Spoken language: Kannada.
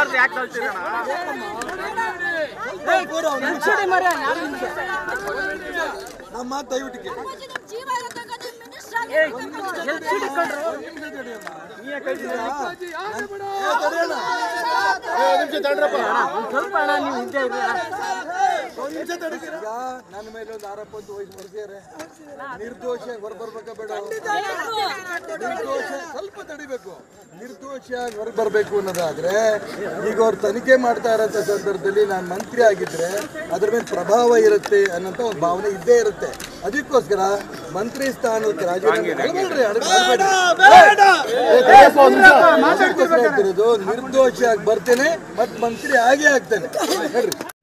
ಬರ್ದು ಯಾಕೆ ಕಳ್ತೀರಣ ನಮ್ಮ ಮಾತು ದಯವಿಟ್ಟು ಕೇಳಿ. ಜೀವ ಇರತಕ್ಕ ಮಿನಿಸ್ಟರ್ ಏ, ತಡೆಯೋಣ. ಒಂದ್ ನಿಮಿಷ ತಡೀರಿ. ಈಗ ನನ್ನ ಮೇಲೆ ಒಂದು ಆರೋಪ ಅಂತ ವಹಿಸಿ ಬರ್ಸಿದ್ದಾರೆ ನಿರ್ದೋಷಿಯಾಗಿ ಹೊರಬರ್ಬೇಕಾ ಬೇಡ ನಿರ್ದೋಷ ಸ್ವಲ್ಪ ತಡಿಬೇಕು ನಿರ್ದೋಷಿಯಾಗಿ ಹೊರಗೆ ಬರಬೇಕು ಅನ್ನೋದಾದ್ರೆ ಈಗ ಅವ್ರು ತನಿಖೆ ಮಾಡ್ತಾ ಇರೋಂಥ ಸಂದರ್ಭದಲ್ಲಿ ನಾನು ಮಂತ್ರಿ ಆಗಿದ್ರೆ ಅದ್ರ ಮೇಲೆ ಪ್ರಭಾವ ಇರುತ್ತೆ ಅನ್ನೋಂಥ ಒಂದು ಭಾವನೆ ಇದ್ದೇ ಇರುತ್ತೆ ಅದಕ್ಕೋಸ್ಕರ ಮಂತ್ರಿ ಸ್ಥಾನಕ್ಕೆ ರಾಜೀನಾಮೆ ಅಳ್ಬೇಡ್ರಿ, ಅಳ್ಬೇಡ್ರಿ. ಅದಕ್ಕೋಸ್ಕರ ಹೇಳ್ತಿರೋದು ನಿರ್ದೋಷಿಯಾಗಿ ಬರ್ತೇನೆ ಮತ್ತೆ ಮಂತ್ರಿ ಆಗೇ ಆಗ್ತೇನೆ ಹೇಳ್ರಿ